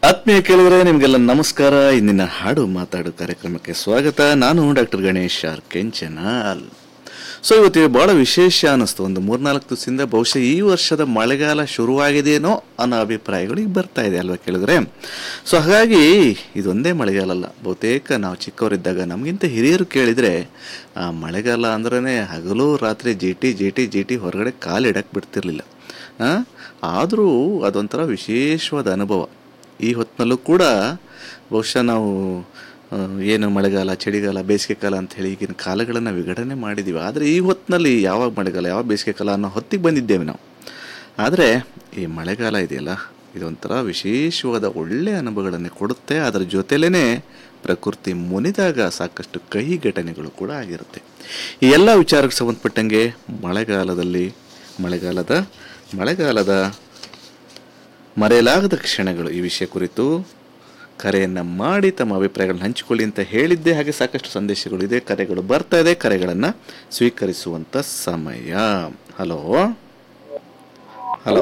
ಆತ್ಮೀಯ ಕೇಳಿದ್ರೆ ನಿಮಗೆಲ್ಲ ನಮಸ್ಕಾರ ಇಂದಿನ ಹಾಡು ಮಾತಾಡು ಕಾರ್ಯಕ್ರಮಕ್ಕೆ ಸ್ವಾಗತ ನಾನು doctor Ganesh R Kenchanal so ಇವತ್ತು ಬಹಳ ವಿಶೇಷ ಅನ್ನಿಸ್ತು ಒಂದು ಮೂರ್ನಾಲ್ಕು ದಿವಸದಿಂದ ಬಹುಶಃ ಈ ವರ್ಷದ ಮಳೆಗಾಲ ಶುರುವಾಗಿದೆಯೇನೋ ಅನ್ನೋ ಅಭಿಪ್ರಾಯಗಳು ಈಗ ಬರ್ತಾ ಇದೆ ಅಲ್ವಾ ಕೇಳಿದ್ರೆ ಸೊ ಹಾಗಾಗಿ ಇದೊಂದೇ ಮಳೆಗಾಲ ಅಲ್ಲ ಬಹುತೇಕ ನಾವು ಚಿಕ್ಕವರಿದ್ದಾಗ ನಮಗಿಂತ ಹಿರಿಯರು ಕೇಳಿದರೆ ಆ ಮಳೆಗಾಲ ಅಂದ್ರೇ ಹಗಲು ರಾತ್ರಿ ಜೀಟಿ ಜೀಟಿ ಜೀಟಿ ಹೊರಗಡೆ ಕಾಲಿಡಕ್ಕೆ ಬಿಡ್ತಿರ್ಲಿಲ್ಲ ಆದರೂ ಅದೊಂಥರ ವಿಶೇಷವಾದ ಅನುಭವ ಈ ಹೊತ್ತಿನಲ್ಲೂ ಕೂಡ ಬಹುಶಃ ನಾವು ಆ, ಏನು ಮಳೆಗಾಲ ಚಳಿಗಾಲ ಬೇಸಿಗೆ ಕಾಲ ಅಂತ ಹೇಳಿ ಈಗಿನ ಕಾಲಗಳನ್ನು ವಿಘಟನೆ ಮಾಡಿದ್ದೀವಿ ಆದರೆ ಈ ಹೊತ್ತಿನಲ್ಲಿ ಯಾವಾಗ ಮಳೆಗಾಲ ಯಾವಾಗ ಬೇಸಿಗೆ ಕಾಲ ಅನ್ನೋ ಹೊತ್ತಿಗೆ ಬಂದಿದ್ದೇವೆ ನಾವು ಆದರೆ ಈ ಮಳೆಗಾಲ ಇದೆಯಲ್ಲ ಇದೊಂಥರ ವಿಶೇಷವಾದ ಒಳ್ಳೆಯ ಅನುಭವಗಳನ್ನು ಕೊಡುತ್ತೆ ಅದರ ಜೊತೆಲೇ ಪ್ರಕೃತಿ ಮುನಿದಾಗ ಸಾಕಷ್ಟು ಕಹಿ ಘಟನೆಗಳು ಕೂಡ ಆಗಿರುತ್ತೆ ಈ ಎಲ್ಲ ವಿಚಾರಕ್ಕೆ ಸಂಬಂಧಪಟ್ಟಂಗೆ ಮಳೆಗಾಲದಲ್ಲಿ ಮಳೆಗಾಲದ ಮಳೆಗಾಲದ ಮರೆಯಲಾಗದ ಕ್ಷಣಗಳು ಈ ವಿಷಯ ಕುರಿತು ಕರೆಯನ್ನು ಮಾಡಿ ತಮ್ಮ ಅಭಿಪ್ರಾಯಗಳನ್ನ ಹಂಚಿಕೊಳ್ಳಿ ಅಂತ ಹೇಳಿದ್ದೆ ಹಾಗೆ ಸಾಕಷ್ಟು ಸಂದೇಶಗಳು ಇದೆ ಕರೆಗಳು ಬರ್ತಾ ಇದೆ ಕರೆಗಳನ್ನು ಸ್ವೀಕರಿಸುವಂಥ ಸಮಯ hello hello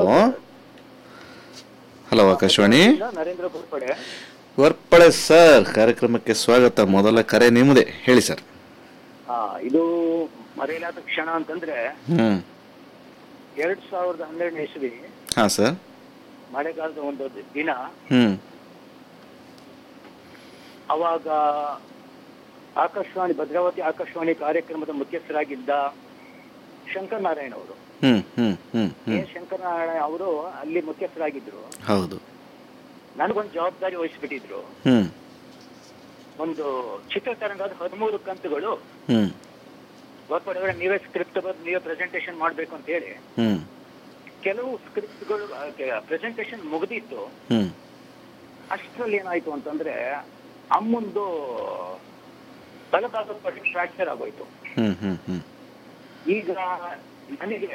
hello Akashvani Narendra Gorpade Varpale sir ಕಾರ್ಯಕ್ರಮಕ್ಕೆ ಸ್ವಾಗತ ಮೊದಲ ಕರೆ ನಿಮ್ಮದೇ ಹೇಳಿ ಸರ್ ಆ, ಇದು ಮರೆಯಲಾದ ಕ್ಷಣ ಅಂತಂದ್ರೆ ಹ್ಞೂ ಎರಡ್ ಸಾವಿರದ ಹನ್ನೆರಡನೇ ಇಸ್ವಿ ಹಾಂ ಸರ್ ಮಳೆಗಾಲದ ಒಂದು ದಿನ ಹ್ಞೂ ಅವಾಗ ಆಕಾಶವಾಣಿ ಭದ್ರಾವತಿ ಆಕಾಶವಾಣಿ ಕಾರ್ಯಕ್ರಮದ ಮುಖ್ಯಸ್ಥರಾಗಿದ್ದ ಶಂಕರ್ ನಾರಾಯಣ ಅವರು ಹ್ಞೂ ಹ್ಞೂ ಹ್ಞೂ ಹ್ಞೂ ಎ ಶಂಕರ್ ನಾರಾಯಣ ಅವರು ಅಲ್ಲಿ ಮುಖ್ಯಸ್ಥರಾಗಿದ್ರು ಹೌದು ನನಗೊಂದು ಜವಾಬ್ದಾರಿ ವಹಿಸ್ಬಿಟ್ಟಿದ್ರು ಹ್ಞೂ ಒಂದು ಚಿತ್ರತರಂಗದ ಹದಿಮೂರು ಕಂತುಗಳು ಹ್ಞೂ ಗೋರ್ಪಡೆ ಅವರೇ ನೀವೇ ಸ್ಕ್ರಿಪ್ಟ್ ಬರೆದು ನೀವೇ ಪ್ರೆಸೆಂಟೇಷನ್ ಮಾಡ್ಬೇಕು ಅಂತ ಹೇಳಿ ಹ್ಞೂ ಕೆಲವು ಸ್ಕ್ರಿಪ್ಟ್ಗಳು ಪ್ರೆಸೆಂಟೇಷನ್ ಮುಗಿದಿತ್ತು ಹ್ಞೂ ಅಷ್ಟರಲ್ಲಿ ಏನಾಯ್ತು ಅಂತಂದ್ರೆ ಅಮ್ಮಂದು ಬಲಭಾಗದ ಪಟ್ಟಿ ಫ್ರಾಕ್ಚರ್ ಆಗೋಯ್ತು ಹ್ಞೂ ಹ್ಞೂ ಹ್ಞೂ ಈಗ ನನಗೆ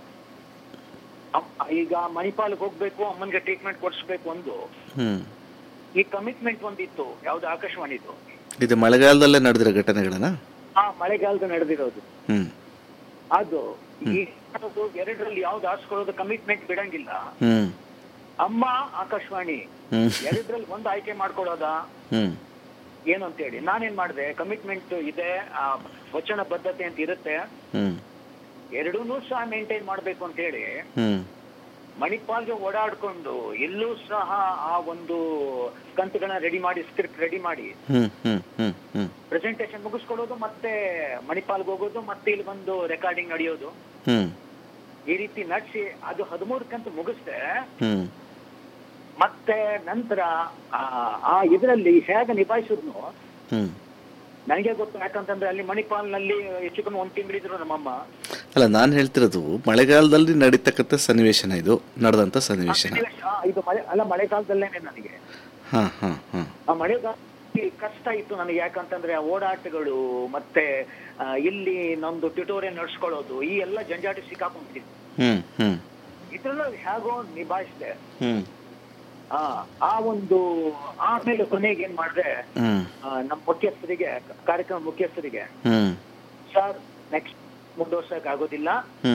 ಅಮ್ಮ- ಈಗ ಮಣಿಪಾಲ್ಗೆ ಹೋಗ್ಬೇಕು ಅಮ್ಮನ್ಗೆ ಟ್ರೀಟ್ಮೆಂಟ್ ಕೊಡಿಸ್ಬೇಕು ಒಂದು ಹ್ಞೂ ಈ ಕಮಿಟ್ಮೆಂಟ್ ಒಂದಿತ್ತು ಯಾವ್ದು ಆಕಾಶವಾಣಿದು ಇದು ಮಳೆಗಾಲದಲ್ಲೇ ನಡೆದಿರೋ ಘಟನೆಗಳನ್ನ ಆ ಮಳೆಗಾಲದ ನಡೆದಿರೋದು ಹ್ಞೂ ಅದು ಈ ಅದು ಎರಡರಲ್ಲಿ ಯಾವ್ದು ಆರಿಸ್ಕೊಳ್ಳೋದು ಕಮಿಟ್ಮೆಂಟ್ ಬಿಡಂಗಿಲ್ಲ ಹ್ಞೂ ಅಮ್ಮ ಆಕಾಶವಾಣಿ ಹ್ಞೂ ಎರಡರಲ್ಲಿ ಒಂದು ಆಯ್ಕೆ ಮಾಡ್ಕೊಳ್ಳೋದಾ ಹ್ಞೂ ಏನು ಅಂತ ಹೇಳಿ ನಾನೇನ್ ಮಾಡಿದೆ ಕಮಿಟ್ಮೆಂಟ್ ಇದೆ ಆ ವಚನ ಬದ್ಧತೆ ಅಂತ ಇರುತ್ತೆ ಹ್ಞೂ ಎರಡೂನು ಸಹ ಮೇಂಟೈನ್ ಮಾಡ್ಬೇಕು ಅಂತ ಹೇಳಿ ಹ್ಞೂ ಮಣಿಪಾಲ್ಗೆ ಓಡಾಡ್ಕೊಂಡು ಎಲ್ಲೂ ಸಹ ಆ ಒಂದು ಕಂತುಗಳನ್ನ ರೆಡಿ ಮಾಡಿ ಸ್ಕ್ರಿಪ್ಟ್ ರೆಡಿ ಮಾಡಿ ಹ್ಞೂ ಹ್ಞೂ ಹ್ಞೂ ಹ್ಞೂ ಪ್ರೆಸೆಂಟೇಶನ್ ಮುಗಿಸ್ಕೊಳ್ಳೋದು ಮತ್ತೆ ಮಣಿಪಾಲ್ಗೆ ಹೋಗೋದು ಮತ್ತೆ ಇಲ್ಲಿ ಬಂದು ರೆಕಾರ್ಡಿಂಗ್ ನಡೆಯೋದು ಹ್ಞೂ ಈ ರೀತಿ ನಡೆಸಿ ಅದು ಹದಿಮೂರು ಕಂತು ಮುಗಿಸ್ದೆ ಹ್ಞೂ ಮತ್ತೆ ನಂತರ ಆ, ಆ ಇದರಲ್ಲಿ ಹೇಗೆ ನಿಭಾಯಿಸಿದ್ನು ಹ್ಞೂ ನನಗೆ ಗೊತ್ತು ಯಾಕಂತಂದ್ರೆ ಅಲ್ಲಿ ಮಣಿಪಾಲ್ನಲ್ಲಿ ಹೆಚ್ಚು ಕಮ್ಮಿ ಒಂದ್ ತಿಂಗಳಿದ್ರು ನಮ್ಮಮ್ಮ ಅಲ್ಲ ನಾನು ಹೇಳ್ತಿರೋದು ಮಳೆಗಾಲದಲ್ಲಿ ನಡೀತಕ್ಕಂಥ ಸನ್ನಿವೇಶನ ಇದು ನಡೆದಂಥ ಸನ್ನಿವೇಶನ ಆ, ಇದು ಮಳೆ ಅಲ್ಲ ಮಳೆಗಾಲದಲ್ಲೇನೆ ನನಗೆ ಹಾಂ ಹಾಂ ಹಾಂ ಆ ಮಳೆಗಾಲ ಕಷ್ಟ ಇತ್ತು ನನಗೆ ಯಾಕಂತಂದ್ರೆ ಆ ಓಡಾಟಗಳು ಮತ್ತೆ ಆ, ಇಲ್ಲಿ ನಮ್ದು ಟ್ಯುಟೋರಿಯಲ್ ನಡ್ಸ್ಕೊಳ್ಳೋದು ಈ ಎಲ್ಲ ಜಂಜಾಟ ಸಿಕ್ಕಾಕೊಂಡ್ಬಿಟ್ಟಿತ್ತು ಹ್ಞೂ ಹ್ಞೂ ಇದ್ರಲ್ಲ ಹೇಗೋ ನಿಭಾಯಿಸಿದೆ ಹ್ಞೂ ಆ ಆ ಒಂದು ಆಮೇಲೆ ಕೊನೆಗೆ ಏನ್ ಮಾಡಿದೆ ಹ್ಞೂ ನಮ್ಮ ಮುಖ್ಯಸ್ಥರಿಗೆ ಕಾರ್ಯಕ್ರಮ ಮುಖ್ಯಸ್ಥರಿಗೆ ಹ್ಞೂ ಸರ್ ನೆಕ್ಸ್ಟ್ ಮುಂದುವರ್ಸಕ್ ಆಗೋದಿಲ್ಲ ಹ್ಞೂ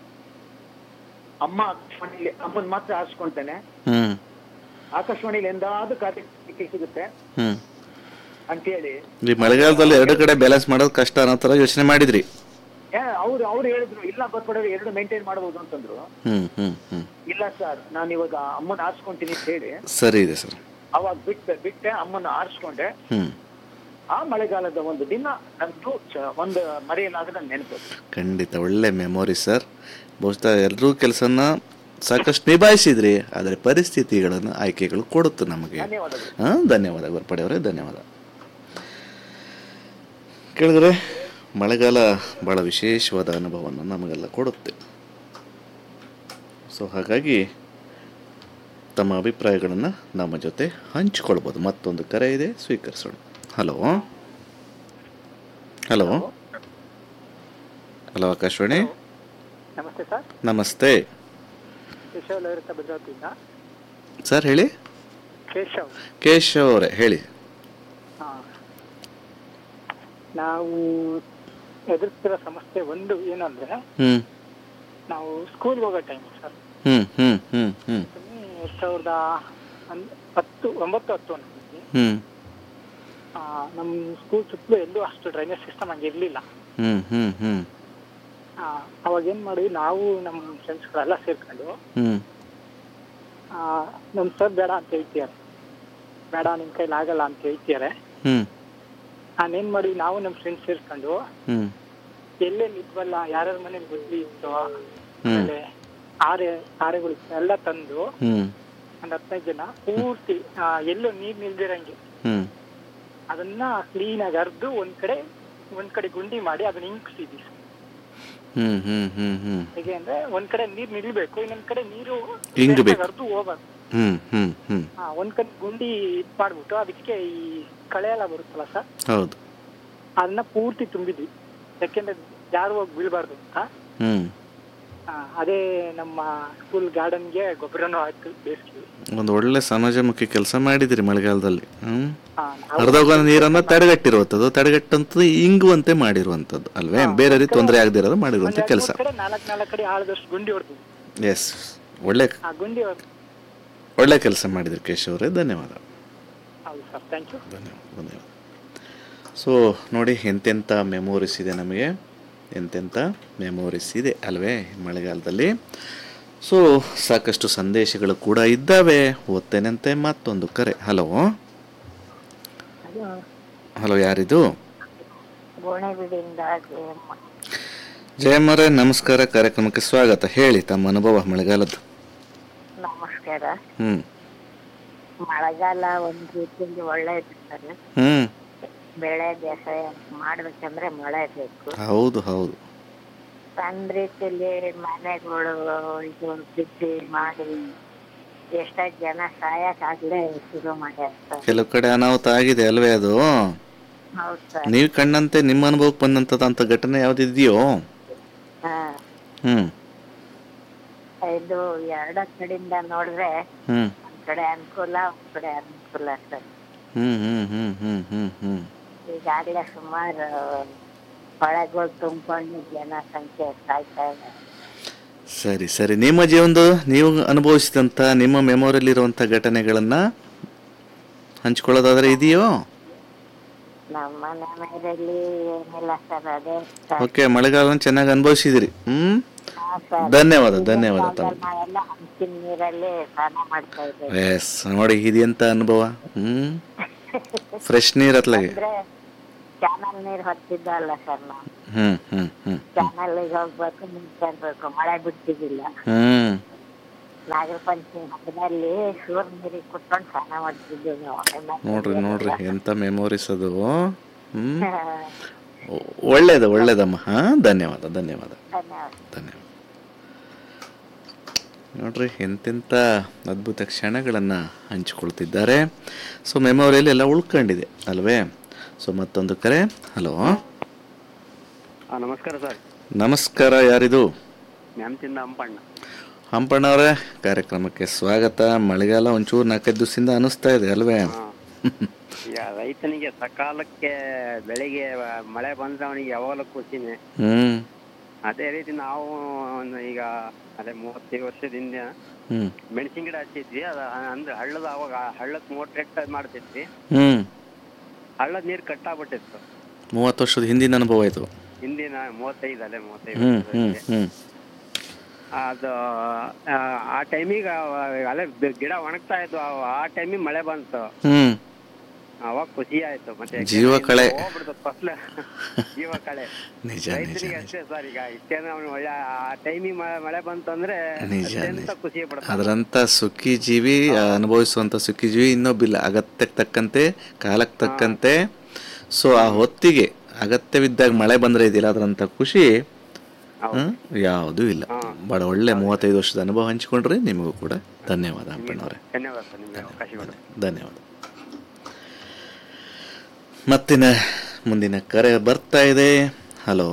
ಅಮ್ಮ ಆಕಾಶವಾಣಿಲಿ ಅಮ್ಮನ್ ಮಾತ್ರ ಆರಿಸ್ಕೊಂತೇನೆ ಹ್ಞೂ ಆಕಾಶವಾಣಿಲಿ ಎಂದಾದ್ರೂ ಕಾರ್ಯಕ್ರಮ ಸಿಗುತ್ತೆ ಹ್ಞೂ ಅಂತೇಳಿ ಈ ಮಳೆಗಾಲದಲ್ಲಿ ಎರಡು ಕಡೆ ಬ್ಯಾಲೆನ್ಸ್ ಮಾಡೋದು ಕಷ್ಟ ಅನ್ನೋ ಥರ ಯೋಚನೆ ಮಾಡಿದ್ರಿ ಏ, ಅವ್ರು ಅವ್ರು ಹೇಳಿದ್ರು ಇಲ್ಲ ಬರ್ಕೊಡೋರು ಎರಡು ಮೇಂಟೈನ್ ಮಾಡಬಹುದು ಅಂತಂದ್ರು ಹ್ಞೂ ಹ್ಞೂ ಹ್ಞೂ ಇಲ್ಲ ಸರ್ ನಾನು ಇವಾಗ ಅಮ್ಮನ ಆರಿಸ್ಕೊಂತೀನಿ ಅಂತ ಹೇಳಿ ಸರಿ ಇದೆ ಸರ್ ಅವಾಗ ಬಿಟ್ಟೆ ಬಿಟ್ಟೆ ಅಮ್ಮನ ಆರಿಸ್ಕೊಂಡೆ ಹ್ಞೂ ಆ ಮಳೆಗಾಲದ ಒಂದು ದಿನ ನಂದು ಚ- ಒಂದು ಮರೆಯಲಾಗದ ನೆನಪು ಖಂಡಿತ ಒಳ್ಳೆ ಮೆಮೊರಿ ಸರ್ ಬಹುಶಃ ಎಲ್ಲರೂ ಕೆಲಸನ ಸಾಕಷ್ಟು ನಿಭಾಯಿಸಿದ್ರಿ ಆದರೆ ಪರಿಸ್ಥಿತಿಗಳನ್ನು ಆಯ್ಕೆಗಳು ಕೊಡುತ್ತೆ ನಮಗೆ ಧನ್ಯವಾದಗಳು ಹಾಂ ಧನ್ಯವಾದ ಗೊರ್ಪಡೆಯವರೇ ಧನ್ಯವಾದ ಕೇಳಿದ್ರೆ ಮಳೆಗಾಲ ಭಾಳ ವಿಶೇಷವಾದ ಅನುಭವವನ್ನು ನಮಗೆಲ್ಲ ಕೊಡುತ್ತೆ ಸೊ ಹಾಗಾಗಿ ತಮ್ಮ ಅಭಿಪ್ರಾಯಗಳನ್ನು ನಮ್ಮ ಜೊತೆ ಹಂಚಿಕೊಳ್ಬೋದು ಮತ್ತೊಂದು ಕರೆ ಇದೆ ಸ್ವೀಕರಿಸೋಣ ಹಲೋ ಹಲೋ ಹಲೋ ಆಕಾಶವಾಣಿ ನಮಸ್ತೆ ಸರ್ ನಮಸ್ತೆ ಕೇಶವ್ ಲಹರಿತ ಭದ್ರಾವತಿಯಿಂದ ಸರ್ ಹೇಳಿ ಕೇಶವ್ ಕೇಶವ್ ಅವರೇ ಹೇಳಿ ನಾವು ಎದುರಿಸ್ತಿರೋ ಸಮಸ್ಯೆ ಒಂದು ಏನಂದ್ರೆ ಹ್ಞೂ ನಾವು ಸ್ಕೂಲ್ಗೆ ಹೋಗೋ ಟೈಮ್ ಸರ್ ಹ್ಞೂ ಹ್ಞೂ ಹ್ಞೂ ಹ್ಞೂ ಎರಡ್ ಸಾವಿರದ ಅಂದ್- ಹತ್ತು ಒಂಬತ್ತು ಹತ್ತು ಅನ್ಕೊಂತೀನಿ ಹ್ಞೂ ಆ, ನಮ್ಮ ಸ್ಕೂಲ್ ಸುತ್ತಲೂ ಎಲ್ಲೂ ಅಷ್ಟು ಡ್ರೈನೇಜ್ ಸಿಸ್ಟಮ್ ಹಂಗೆ ಇರಲಿಲ್ಲ ಹ್ಞೂ ಹ್ಞೂ ಹ್ಞೂ ಅವಾಗ ಏನು ಮಾಡಿದ್ವಿ ನಾವು ನಮ್ಮ ಫ್ರೆಂಡ್ಸ್ಗಳೆಲ್ಲ ಸೇರ್ಕೊಂಡು ಹ್ಞೂ ಆ, ನಮ್ಮ ಸರ್ ಬೇಡ ಅಂತ ಹೇಳ್ತಿದ್ದಾರೆ ಬೇಡ ನಿಮ್ಮ ಕೈಲಿ ಆಗಲ್ಲ ಅಂತ ಹೇಳ್ತಿದ್ದಾರೆ ಹ್ಞೂ ನಾನೇನು ಮಾಡಿದ್ವಿ ನಾವು ನಮ್ಮ ಫ್ರೆಂಡ್ಸ್ ಸೇರ್ಕೊಂಡು ಹ್ಞೂ ಎಲ್ಲೆಲ್ಲಿ ಇದ್ವಲ್ಲ ಯಾರ್ಯಾರ ಮನೇಲಿ ಗುದ್ಲಿ ಇತ್ತು ಹ್ಞೂ ಆಮೇಲೆ ಆರೆ ಆರೆಗಳು ಇತ್ತು ಎಲ್ಲ ತಂದು ಹ್ಞೂ ಒಂದು ಹದಿನೈದು ಜನ ಪೂರ್ತಿ ಆ, ಎಲ್ಲೂ ನೀರ್ ನಿಲ್ದಿರಂಗೆ ಹ್ಞೂ ಅದನ್ನ ಕ್ಲೀನ್ ಆಗಿ ಅರ್ದು ಒಂದ್ ಕಡೆ ಒಂದ್ ಕಡೆ ಗುಂಡಿ ಮಾಡಿ ಅದನ್ನ ಇಂಕ್ಸಿದ್ವಿ ಹ್ಞೂ ಹ್ಞೂ ಹ್ಞೂ ಹ್ಞೂ ಹೇಗೆ ಅಂದ್ರೆ ಒಂದ್ ಕಡೆ ನೀರ್ ನಿಲ್ಬೇಕು ಇನ್ನೊಂದ್ ಕಡೆ ನೀರು ಇಂಗ್ಬೇಕು. ಅರ್ದು ಹೋಗ್ಬಾರ್ದು ಹ್ಞೂ ಹ್ಞೂ ಹ್ಞೂ ಹಾ ಒಂದ್ ಕಡೆ ಗುಂಡಿ ಇದ್ ಮಾಡ್ಬಿಟ್ಟು ಅದಕ್ಕೆ ಈ ಕಳೆ ಎಲ್ಲ ಬರುತ್ತಲ್ಲ ಸರ್ ಹೌದು ಅದನ್ನ ಪೂರ್ತಿ ತುಂಬಿದ್ವಿ ಯಾಕೆಂದ್ರೆ ಯಾರು ಹೋಗಿ ಬೀಳ್ಬಾರ್ದು ಅಂತ ಹ್ಞೂ ಆ, ಅದೇ ನಮ್ಮ ಸ್ಕೂಲ್ ಗಾರ್ಡನ್ಗೆ ಗೊಬ್ಬರನೂ ಹಾಕಿ ಬೇಯಿಸ್ತೀವಿ ಒಂದು ಒಳ್ಳೆ ಸಮಾಜಮುಖಿ ಕೆಲಸ ಮಾಡಿದಿರಿ ಮಳೆಗಾಲದಲ್ಲಿ ಹ್ಞೂ ಆ, ನಾವು ಅರ್ಧೋಗ ನೀರನ್ನು ತಡೆಗಟ್ಟಿರುವಂಥದ್ದು ತಡೆಗಟ್ಟಂಥದ್ದು ಇಂಗುವಂತೆ ಮಾಡಿರುವಂಥದ್ದು ಅಲ್ವೇ ಬೇರೆ ರೀತಿ ತೊಂದರೆ ಆಗದಿರೋದು ಮಾಡಿರುವಂಥ ಒಂದ್ ಕೆಲಸ ಎರಡ್ ಮೂರ್ ಕಡೆ ನಾಲ್ಕ್ ನಾಲ್ಕ್ ಕಡೆ ಆಳದಷ್ಟು ಗುಂಡಿ ಹೊಡೆದ್ವಿ ಎಸ್ ಒಳ್ಳೆ ಆ ಗುಂಡಿ ಹೊಡ್ದು ಒಳ್ಳೆ ಕೆಲಸ ಮಾಡಿದ್ರಿ ಕೇಶವ್ ಅವರೇ ಧನ್ಯವಾದ ಹೌದು ಸರ್ ಥ್ಯಾಂಕ್ ಯು ಧನ್ಯವಾದ ಧನ್ಯವಾದ ಸೊ ನೋಡಿ ಎಂತೆಂಥ ಮೆಮೊರೀಸ್ ಇದೆ ನಮಗೆ ಎಂತೆಂಥ ಮೆಮೊರೀಸ್ ಇದೆ ಅಲ್ವೇ ಈ ಮಳೆಗಾಲದಲ್ಲಿ ಸೊ ಸಾಕಷ್ಟು ಸಂದೇಶಗಳು ಕೂಡ ಇದ್ದಾವೆ ಓದ್ತೇನಂತೆ ಮತ್ತೊಂದು ಕರೆ ಹಲೋ ಹಲೋ ಯಾರಿದು ಗೋಣೆಬೀಡಿಯಿಂದ ಜಯಮ್ಮ ಜಯಮ್ಮರೇ ನಮಸ್ಕಾರ ಕಾರ್ಯಕ್ರಮಕ್ಕೆ ಸ್ವಾಗತ ಹೇಳಿ ತಮ್ಮ ಅನುಭವ ಮಳೆಗಾಲದ್ದು ನಮಸ್ಕಾರ ಹ್ಞೂ ಮಳೆಗಾಲ ಒಂದ್ ರೀತಿಯಲ್ಲಿ ಒಳ್ಳೇದು ಸರ್ ಹ್ಞೂ ಬೆಳೆ ಬೇಸಾಯ ಮಾಡ್ಬೇಕಂದ್ರೆ ಮಳೆ ಬೇಕು ಹೌದು ಹೌದು ಸಣ್ಣ ರೀತಿಯಲ್ಲಿ ಮನೆಗಳು ಇದು ಬಿದ್ದು ಮಾಡಿ ಎಷ್ಟೋ ಜನ ಸಾಯಕ್ಕಾಗ್ಲೇ ಶುರು ಮಾಡ್ಯಾರ ಸರ್ ಕೆಲವು ಕಡೆ ಅನಾಹುತ ಆಗಿದೆ ಅಲ್ವೇ ಅದು ಹೌದು ಸರ್ ನೀವು ಕಂಡಂತೆ ನಿಮ್ಮ ಅನುಭವಕ್ಕೆ ಬಂದಂಥದ್ದು ಘಟನೆ ಯಾವುದಿದೆಯೋ ಹಾ ಹ್ಞೂ ಇದು ಎರಡ ಕಡೆಯಿಂದ ನೋಡಿದ್ರೆ ಹ್ಞೂ ಒಂದ್ ಕಡೆ ಅನುಕೂಲ ಒಂದ್ ಕಡೆ ಅನುಕೂಲ ಸರ್ ಹ್ಞೂ ಹ್ಞೂ ಹ್ಞೂ ಹ್ಞೂ ಹ್ಞೂ ಹ್ಞೂ ಈಗಾಗಲೇ ಸುಮಾರು ಹೊಳೆಗಳು ತುಂಬಿಕೊಂಡು ಜನಸಂಖ್ಯೆ ಸಾಯ್ತಾ ಇದೆ ಸರಿ ಸರಿ ನಿಮ್ಮ ಜೀವನದ ನೀವು ಅನುಭವಿಸಿದಂಥ ನಿಮ್ಮ ಮೆಮೊರಿಯಲ್ಲಿರುವಂಥ ಘಟನೆಗಳನ್ನು ಹಂಚ್ಕೊಳ್ಳೋದಾದ್ರೆ ಇದೆಯೋ ನಮ್ಮ ಮನೆ ಮೇಲೆಲ್ಲಿ ಏನಿಲ್ಲ ಸರ್ ಅದೇ ಸರ್. ಓಕೆ ಮಳೆಗಾಲನ ಚೆನ್ನಾಗಿ ಅನುಭವಿಸಿದಿರಿ ಹ್ಞೂ ಹಾ ಸರ್. ಧನ್ಯವಾದ ಧನ್ಯವಾದ ತಮ್ಮ ಕಾಲದಲ್ಲಿ ನಾವೆಲ್ಲ ಹಂಚಿನ ನೀರಲ್ಲಿ ಸ್ನಾನ ಮಾಡ್ತಾ ಇದ್ದೇವೆ ಎಸ್ ನೋಡಿ ಇದೆಂತ ಅನುಭವ ಹ್ಞೂ ಫ್ರೆಶ್ ನೀರು ಅತ್ಲಾಗೆ ಅಂದ್ರೆ ಚಾನಲ್ ನೀರ್ ಹೊತ್ತಿದ್ದಲ್ಲ ಸರ್ ನಾವು ಹ್ಞೂ ಹ್ಞೂ ಹ್ಞೂ ಚಾನಲ್ಗೆ ಹೋಗ್ಬೇಕು ನೀರ್ ತರ್ಬೇಕು ಮಳೆ ಬಿಡ್ತಿದ್ದಿಲ್ಲ ಹ್ಞೂ ನಾಗರ ಪಂಚಮಿ ಹಬ್ಬದಲ್ಲಿ ಸೂರ್ ನೀರಿಗೆ ಕುತ್ಕೊಂಡು ಸ್ನಾನ ಮಾಡ್ತಿದ್ವಿ ನಾವು ನೋಡ್ರಿ ನೋಡ್ರಿ ಎಂಥ ಮೆಮೊರೀಸ್ ಅದು ಹ್ಞೂ ಒಳ್ಳೇದು ಒಳ್ಳೇದಮ್ಮ ಹಾಂ ಧನ್ಯವಾದ ಧನ್ಯವಾದ ಧನ್ಯವಾದ ಧನ್ಯವಾದ ನೋಡ್ರಿ ಎಂತೆಂಥ ಅದ್ಭುತ ಕ್ಷಣಗಳನ್ನು ಹಂಚಿಕೊಳ್ತಿದ್ದಾರೆ ಸೊ ಮೆಮೊರಿಯಲ್ಲಿ ಎಲ್ಲ ಉಳ್ಕೊಂಡಿದೆ ಅಲ್ವೇ ಸೊ ಮತ್ತೊಂದು ಕರೆ ಹಲೋ ನಮಸ್ಕಾರ ಸರ್ ನಮಸ್ಕಾರ ಯಾರಿದು ನ್ಯಾಮತಿಂದ ಹಂಪಣ್ಣ ಹಂಪಣ್ಣವರೇ ಕಾರ್ಯಕ್ರಮಕ್ಕೆ ಸ್ವಾಗತ ಮಳೆಗಾಲ ಒಂಚೂರು ನಾಲ್ಕೈದು ದಿವಸದಿಂದ ಅನಿಸ್ತಾ ಇದೆ ಅಲ್ವೇ ಹಾ. ಈಗ ರೈತನಿಗೆ ಸಕಾಲಕ್ಕೆ ಬೆಳಿಗ್ಗೆ ಮಳೆ ಬಂದ್ರೆ ಅವನಿಗೆ ಯಾವಾಗಲೂ ಖುಷಿನೇ ಹ್ಞೂ ಅದೇ ರೀತಿ ನಾವು ಒಂದು ಈಗ ಅದೇ ಮೂವತ್ತೈದು ವರ್ಷದಿಂದ ಹ್ಞೂ ಮೆಣಸಿನ ಗಿಡ ಹಚ್ಚಿದ್ವಿ ಅದ ಅಂದ್ರೆ ಹಳ್ಳದ ಅವಾಗ ಹಳ್ಳಕ್ಕೆ ಮೋಟ್ರ್ ಎಕ್ಟ್ ಮಾಡ್ತಿದ್ವಿ ಹ್ಞೂ ಹಳ್ಳದ ನೀರು ಕಟ್ಟಾಗ್ಬಿಟ್ಟಿತ್ತು ಮೂವತ್ತು ವರ್ಷದ ಹಿಂದಿನ ಅನುಭವ ಇದು ಹಿಂದಿನ ಮೂವತ್ತೈದು ಅದೇ ಮೂವತ್ತೈದು ಹ್ಞೂ ಹ್ಞೂ ವರ್ಷದಲ್ಲಿ. ಹ್ಞೂ ಅದು ಆ, ಆ ಟೈಮಿಗೆ ಅಲ್ಲೇ ಬೆ- ಗಿಡ ಒಣಗ್ತಾ ಇದ್ವು ಆ- ಆ ಟೈಮಿಗೆ ಮಳೆ ಬಂತು ಹ್ಞೂ ಅವಾಗ ಖುಷಿ ಆಯ್ತು ಮತ್ತೆ ಜೀವ ಕಳೆ. ಹೋಗ್ಬಿಡ್ತು ಫಸ್ಲ ಜೀವ ಕಳೆ ನಿಜ ನಿಜ ರೈತರಿಗೆ ನಿಜ ಅಷ್ಟೇ ಸರ್ ಈಗ ಇಷ್ಟೇನ ಅವ್ನು ಒಳ್ಳೆ ಆ ಟೈಮಿಗೆ ಮಳೆ ಬಂತು ಅಂದ್ರೆ ನಿಜ, ಅತ್ಯಂತ ನಿಜ. ಖುಷಿ ಪಡ್ತಾನೆ ಅದರಂಥ ಸುಖಿ ಜೀವಿ ಆ, ಅನುಭವಿಸುವಂಥ ಸುಖಿ ಜೀವಿ ಇನ್ನೊಬ್ಬಿಲ್ಲ ಅಗತ್ಯಕ್ಕೆ ತಕ್ಕಂತೆ ಕಾಲಕ್ಕೆ ತಕ್ಕಂತೆ ಸೊ ಆ ಹೊತ್ತಿಗೆ ಅಗತ್ಯವಿದ್ದಾಗ ಮಳೆ ಬಂದರೆ ಇದೆಯಲ್ಲ ಅದರಂಥ ಖುಷಿ ಹೌದು. ಯಾವುದೂ ಇಲ್ಲ ಭಾಳ ಒಳ್ಳೆ ಮೂವತ್ತೈದು ವರ್ಷದ ಅನುಭವ ಹಂಚಿಕೊಂಡ್ರೆ ನಿಮಗೂ ಕೂಡ ಧನ್ಯವಾದ ಹಂಪಣ್ಣವ್ರೆ ಧನ್ಯವಾದ ಸರ್ ನಿಮ್ಗೆ ಅವಕಾಶ ಕೊಡಿ ಧನ್ಯವಾದ ಮತ್ತಿನ ಮುಂದಿನ ಕರೆ ಬರ್ತಾ ಇದೆ ಹಲೋ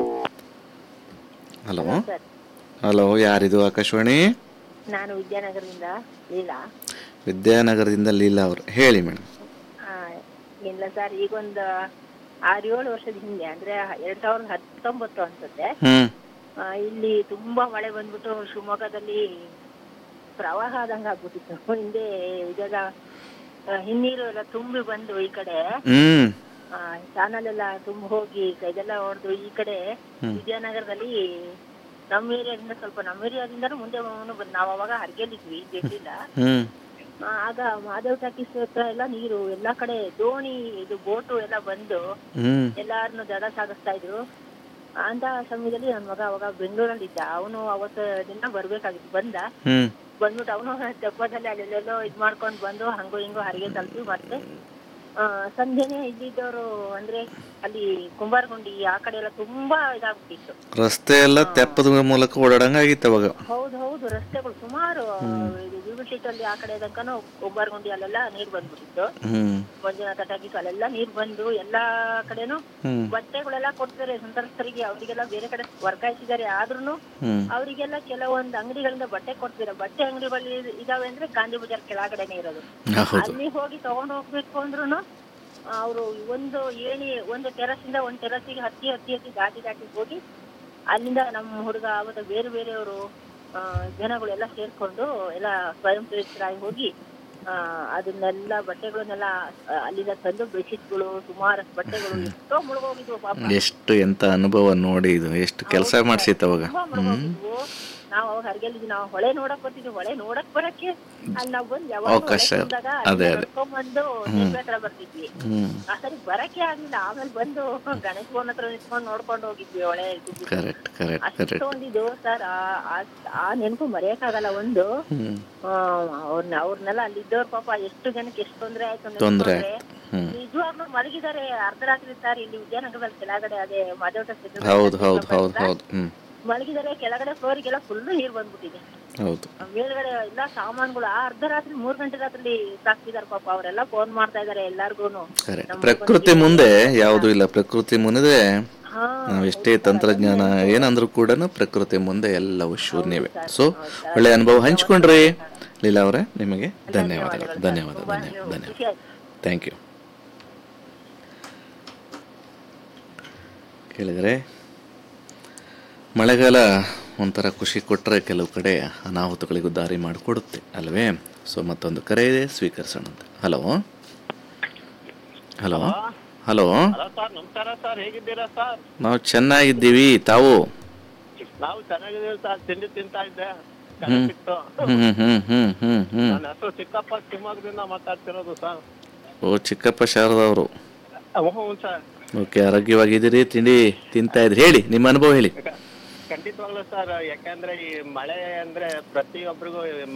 ಹಲೋ ಸರ್ ಹಲೋ ಯಾರಿದು ಆಕಾಶವಾಣಿ ನಾನು ವಿದ್ಯಾನಗರದಿಂದ ಲೀಲಾ ವಿದ್ಯಾನಗರದಿಂದ ಲೀಲಾ ಅವರು ಹೇಳಿ ಮೇಡಮ್ ಆ, ಇಲ್ಲ ಸರ್ ಈಗೊಂದು ಆರು ಏಳು ವರ್ಷದ ಹಿಂದೆ ಅಂದ್ರೆ ಎರಡ್ ಸಾವಿರದ ಹತ್ತೊಂಬತ್ತು ಅನ್ಸುತ್ತೆ ಹ್ಮ್ ಆ, ಇಲ್ಲಿ ತುಂಬಾ ಮಳೆ ಬಂದ್ಬಿಟ್ಟು ಶಿವಮೊಗ್ಗದಲ್ಲಿ ಪ್ರವಾಹ ಆದಂಗ ಆಗ್ಬಿಟ್ಟಿತ್ತು ಹಿಂದೆ ಇದೆಲ್ಲ ಆ, ಹಿನ್ನೀರು ಎಲ್ಲ ತುಂಬಿ ಬಂದು ಈ ಕಡೆ ಹ್ಮ್ ಚಾನಲ್ ಎಲ್ಲ ತುಂಬ ಹೋಗಿ ಇದೆಲ್ಲ ಹೊಡೆದು ಈ ಕಡೆ ವಿಜಯನಗರದಲ್ಲಿ ನಮ್ಮ ಏರಿಯಾದಿಂದ ಸ್ವಲ್ಪ ನಮ್ಮ ಏರಿಯಾದಿಂದನೂ ಮುಂದೆ ಬಂದು ನಾವು ಅವಾಗ ಹರ್ಗೆಲಿದ್ವಿ ಇದ್ದಿಲ್ಲ ಹ್ಮ್ ಆಗ ಮಾಧವ್ ಟಾಕೀಸ್ ಹತ್ರ ಎಲ್ಲ ನೀರು ಎಲ್ಲಾ ಕಡೆ ದೋಣಿ ಇದು ಬೋಟು ಎಲ್ಲ ಬಂದು ಹ್ಮ್ ಎಲ್ಲಾರನ್ನು ದಡ ಸಾಗಿಸ್ತಾ ಇದ್ರು ಅಂತ ಸಮಯದಲ್ಲಿ ನನ್ನ ಮಗ ಅವಾಗ ಬೆಂಗಳೂರಲ್ಲಿ ಇದ್ದ ಅವನು ಅವತ್ತು ದಿನ ಬರ್ಬೇಕಾಗಿತ್ತು ಬಂದ ಹ್ಮ್ ಬಂದ್ಬಿಟ್ಟು ಅವನು ತೆಪ್ಪದಲ್ಲಿ ಅಲ್ಲೆಲ್ಲೆಲ್ಲೋ ಇದ್ ಮಾಡ್ಕೊಂಡ್ ಬಂದು ಹಂಗೋ ಹಿಂಗೋ ಹರಿಗೆ ತಲುಪಿ ಮತ್ತೆ ಆ, ಸಂಜೆನೆ ಇದ್ದಿದ್ದವರು ಅಂದ್ರೆ ಅಲ್ಲಿ ಕುಂಬಾರಗುಂಡಿ ಆ ಕಡೆ ಎಲ್ಲ ತುಂಬಾ ಇದಾಗ್ಬಿಟ್ಟಿತ್ತು ರಸ್ತೆ ಎಲ್ಲ ತೆಪ್ಪದ ಮೂಲಕ ಓಡಾಡಂಗ ಆಗಿತ್ತು ಅವಾಗ ಹೌದು ಹೌದು ರಸ್ತೆಗಳು ಸುಮಾರು ಇದು ವಿವಿಲ್ ಅಲ್ಲಿ ಆ ಕಡೆ ತನಕನೂ ಕುಂಬಾರಗುಂಡಿ ಅಲ್ಲೆಲ್ಲ ನೀರ್ ಬಂದ್ಬಿಟ್ಟಿತ್ತು ಹ್ಮ್ ಮಂಜುನಾಥ ಟಾಕೀಸ್ ಅಲ್ಲೆಲ್ಲ ನೀರ್ ಬಂದು ಎಲ್ಲಾ ಕಡೆನೂ ಹ್ಮ್ ಬಟ್ಟೆಗಳೆಲ್ಲ ಕೊಡ್ತಾರೆ ಸಂತ್ರಸ್ತರಿಗೆ ಅವರಿಗೆಲ್ಲ ಬೇರೆ ಕಡೆ ವರ್ಗಾಯಿಸಿದ್ದಾರೆ ಆದ್ರೂನು ಹ್ಮ್ ಅವರಿಗೆಲ್ಲ ಕೆಲವೊಂದು ಅಂಗಡಿಗಳಿಂದ ಬಟ್ಟೆ ಕೊಡ್ತೀರಾ ಬಟ್ಟೆ ಅಂಗಡಿಗಳು ಇದಾವೆ ಅಂದ್ರೆ ಗಾಂಧಿ ಬಜಾರ್ ಕೆಳಗಡೆನೆ ಇರೋದು ಹೌದು ಅಲ್ಲಿ ಹೋಗಿ ತಗೊಂಡ್ ಹೋಗ್ಬೇಕು ಅಂದ್ರೂ ಅವರು ಒಂದು ಏಣಿ ಒಂದು ಟೆರಸ್ ಇಂದ ಒಂದು ಟೆರಸಿಗೆ ಹತ್ತಿ ಹತ್ತಿ ಹತ್ತಿ ದಾಟಿ ದಾಟಿ ಹೋಗಿ ಅಲ್ಲಿಂದ ನಮ್ಮ ಹುಡುಗ ಅವತ್ತು ಬೇರೆ ಬೇರೆಯವರು ಜನಗಳೆಲ್ಲ ಸೇರ್ಕೊಂಡು ಎಲ್ಲ ಸ್ವಯಂ ಪ್ರೇರಿತರಾಗಿ ಹೋಗಿ ಆ, ಅದನ್ನೆಲ್ಲ ಬಟ್ಟೆಗಳನ್ನೆಲ್ಲ ಆ, ಅಲ್ಲಿಂದ ತಂದು ಬೆಡ್ಶೀಟ್ಗಳು ಸುಮಾರಷ್ಟು ಬಟ್ಟೆಗಳು ಎಷ್ಟೋ ಮುಳುಗೋಗಿದ್ವು ಪಾಪ ಎಷ್ಟು ಎಂತ ಅನುಭವ ನೋಡಿ ಇದು ಎಷ್ಟು ಕೆಲಸ ಮಾಡಿಸಿತ್ತು ಅವಾಗ ತುಂಬಾ ಮುಳುಗೋಗಿದ್ವು ನಾವು ಅವಾಗ ಹರ್ಗೆಲ್ಲಿದ್ವಿ ನಾವು ಹೊಳೆ ನೋಡಕ್ ಬರ್ತಿದ್ವಿ ಹೊಳೆ ನೋಡಕ್ ಬರಕ್ಕೆ ಅಲ್ಲಿ ನಾವು ಬಂದು ಯಾವಾಗ ಅವಕಾಶ ಅದೇ, ಅದೇ. ಬಂದು ನಿಂಬೆ ಹತ್ರ ಬರ್ತಿದ್ವಿ ಹ್ಮ್ ಆ ಸರಿ ಬರಕ್ಕೆ ಆಗ್ಲಿಲ್ಲ ಆಮೇಲೆ ಬಂದು ಗಣೇಶ ಭವನ್ ಹತ್ರ ನಿಂತ್ಕೊಂಡು ನೋಡ್ಕೊಂಡು ಹೋಗಿದ್ವಿ ಹೊಳೆ ಇದ್ದಿದ್ದು. ಕರೆಕ್ಟ್ ಕರೆಕ್ಟ್ ಕರೆಕ್ಟ್ ಅಷ್ಟೊಂದಿದು ಸರ್ ಆ ನೆನಪು ಮರೆಯಕ್ಕಾಗಲ್ಲ ಒಂದು ಹ್ಮ್ ಆ, ಅವ್ರನ್ನ ಅವ್ರನ್ನೆಲ್ಲ ಅಲ್ಲಿದ್ದವ್ರ ಪಾಪ ಎಷ್ಟು ಜನಕ್ಕೆ ಎಷ್ಟು ತೊಂದ್ರೆ ಆಯ್ತು ತೊಂದ್ರೆ ನೆನ್ಸ್ಕೊಂಡ್ರೆ. ಹ್ಮ್ ನಿಜವಾಗ್ಲೂ ಮಲಗಿದ್ದಾರೆ ಅರ್ಧರಾತ್ರಿ ಸರ್ ಇಲ್ಲಿ ವಿಜಯನಗರದಲ್ಲಿ ಕೆಳಗಡೆ ಅದೇ ಮಾದೇವಟ ಹೌದು ಹೌದು ಹೌದು ಹೌದು ಹ್ಮ್ ಮಲಗಿದ್ದಾರೆ ಕೆಳಗಡೆ ಫ್ಲೋರಿಗೆಲ್ಲ ಫುಲ್ ನೀರ್ ಬಂದ್ಬಿಟ್ಟಿದೆ ಹೌದು ಮೇಲ್ಗಡೆ ಎಲ್ಲ ಸಾಮಾನುಗಳು ಆ ಅರ್ಧ ರಾತ್ರಿ ಮೂರ್ ಗಂಟೆ ರಾತ್ರಿ ಸಾಕ್ತಿದಾರೆ ಪಾಪ ಅವರೆಲ್ಲ ಫೋನ್ ಮಾಡ್ತಾ ಇದಾರೆ ಎಲ್ಲಾರ್ಗೂನು ಕರೆಕ್ಟ್ ಪ್ರಕೃತಿ ಮುಂದೆ ಯಾವುದು ಇಲ್ಲ ಪ್ರಕೃತಿ ಮುಂದೆ ಹಾ ನಾವೆಷ್ಟೇ ತಂತ್ರಜ್ಞಾನ ಏನಂದ್ರೂ ಕೂಡ ಪ್ರಕೃತಿ ಮುಂದೆ ಎಲ್ಲವೂ ಶೂನ್ಯವೇ ಸೊ ಒಳ್ಳೆ ಅನುಭವ ಹಂಚ್ಕೊಂಡ್ರಿ ಲೀಲಾ ಅವರೇ ನಿಮಗೆ ಧನ್ಯವಾದಗಳು ಧನ್ಯವಾದ ಧನ್ಯವಾದ ಧನ್ಯವಾದ ಖುಷಿ ಆಯ್ತು ಥ್ಯಾಂಕ್ ಯು ಕೇಳಿದರೆ ಮಳೆಗಾಲ ಒಂಥರ ಖುಷಿ ಕೊಟ್ಟರೆ ಕೆಲವು ಕಡೆ ಅನಾಹುತಗಳಿಗೂ ದಾರಿ ಮಾಡಿಕೊಡುತ್ತೆ ಅಲ್ವೇ ಸೊ ಮತ್ತೊಂದು ಕರೆ ಇದೆ ಸ್ವೀಕರಿಸೋಣಂತೆ hello hello hello hello sir ನಮಸ್ಕಾರ ಸರ್ ಹೇಗಿದ್ದೀರಾ ಸರ್ ನಾವು ಚೆನ್ನಾಗಿದ್ದೀವಿ ತಾವು ನಾವು ಚೆನ್ನಾಗಿದ್ದೀವಿ ಸರ್ ತಿಂಡಿ ತಿಂತಾ ಇದ್ದೆ ಹ್ಮ್. ಸಿಕ್ತು ಹ್ಮ್ ಹ್ಮ್ ಹ್ಮ್ ಹ್ಮ್ ಹ್ಮ್ ಹ್ಮ್ ನನ್ನ ಹೆಸರು ಚಿಕ್ಕಪ್ಪ ಶಿವಮೊಗ್ಗದಿಂದ ಮಾತಾಡ್ತಿರೋದು ಸರ್ ಓ ಚಿಕ್ಕಪ್ಪ ಶಾರದವರು ಹ್ಞೂ ಸರ್ ಓಕೆ ಆರೋಗ್ಯವಾಗಿದ್ದೀರಿ ತಿಂಡಿ ತಿಂತಾ ಇದ್ರಿ ಹೇಳಿ ನಿಮ್ಮ ಅನುಭವ ಹೇಳಿ ಖಂಡಿತವಾಗ್ಲೂ ಸರ್ ಯಾಕಂದ್ರೆ ಈ ಮಳೆ ಅಂದ್ರೆ ಪ್ರತಿಯೊಬ್ಬರಿಗೂ